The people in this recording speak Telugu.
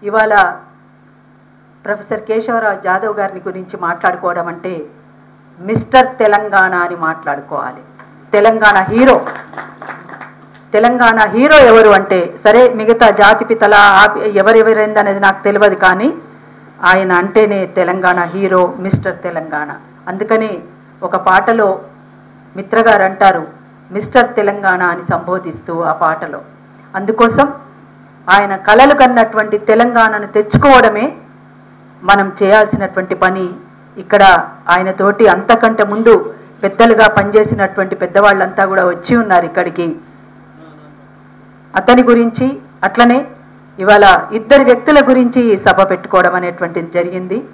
ఇవాళ ప్రొఫెసర్ కేశవరావు జాదవ్ గారిని గురించి మాట్లాడుకోవడం అంటే మిస్టర్ తెలంగాణ అని మాట్లాడుకోవాలి తెలంగాణ హీరో తెలంగాణ హీరో ఎవరు అంటే సరే మిగతా జాతి పితల ఆ- ఎవరెవరైందనేది నాకు తెలియదు కానీ ఆయన అంటేనే తెలంగాణ హీరో మిస్టర్ తెలంగాణ అందుకని ఒక పాటలో మిత్రగారు అంటారు మిస్టర్ తెలంగాణ అని సంబోధిస్తూ ఆ పాటలో అందుకోసం ఆయన కలలు కన్నటువంటి తెలంగాణను తెచ్చుకోవడమే మనం చేయాల్సినటువంటి పని ఇక్కడ ఆయనతోటి అంతకంటే ముందు పెద్దలుగా పనిచేసినటువంటి పెద్దవాళ్ళంతా కూడా వచ్చి ఉన్నారు ఇక్కడికి అతని గురించి అట్లనే ఇవాళ ఇద్దరు వ్యక్తుల గురించి ఈ సభ పెట్టుకోవడం అనేటువంటిది జరిగింది